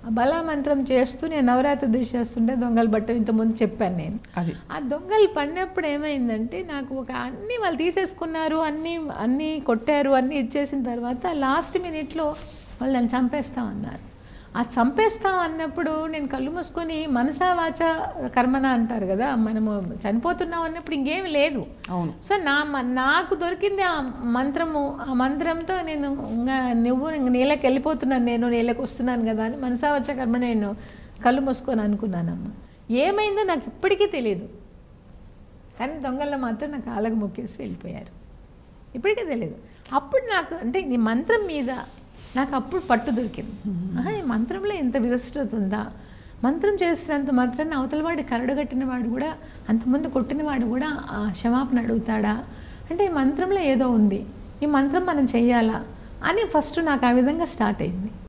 ఆ బలా మంత్రం చేస్తూ నేను నవరాత్రి దీక్ష చేస్తుంటే దొంగలు బట్ట ఇంతకుముందు చెప్పాను నేను అది ఆ దొంగలు పడినప్పుడు ఏమైందంటే నాకు ఒక అన్నీ వాళ్ళు తీసేసుకున్నారు అన్నీ అన్నీ కొట్టారు అన్నీ ఇచ్చేసిన తర్వాత లాస్ట్ మినిట్లో వాళ్ళు నన్ను చంపేస్తామన్నారు ఆ చంపేస్తాం అన్నప్పుడు నేను కళ్ళు మూసుకొని మనసా వాచ కర్మన అంటారు కదా మనము చనిపోతున్నాం అన్నప్పుడు ఇంకేం లేదు అవును సో నా మ- నాకు దొరికింది ఆ మంత్రము ఆ మంత్రంతో నేను ఇంకా నువ్వు ఇంక నీళ్ళకి వెళ్ళిపోతున్నాను నేను నీళ్ళకి వస్తున్నాను కదా అని మనసా వచ్చే కర్మ నేను కళ్ళు మూసుకొని అనుకున్నానమ్మ ఏమైందో నాకు ఇప్పటికీ తెలియదు కానీ దొంగల్లో మాత్రం నాకు కాళ్ళకు మొక్కేసి వెళ్ళిపోయారు ఇప్పటికీ తెలియదు అప్పుడు నాకు అంటే ఈ మంత్రం మీద నాకు అప్పుడు పట్టు దొరికింది ఆహా, ఈ మంత్రంలో ఇంత విశిష్టత ఉందా మంత్రం చేసినంత మాత్రాన్ని అవతల వాడు కరడుగట్టిన వాడు కూడా అంతకుముందు కొట్టిన వాడు కూడా ఆ క్షమాపణ అడుగుతాడా అంటే ఈ మంత్రంలో ఏదో ఉంది ఈ మంత్రం మనం చెయ్యాలా అని ఫస్ట్ నాకు ఆ విధంగా స్టార్ట్ అయింది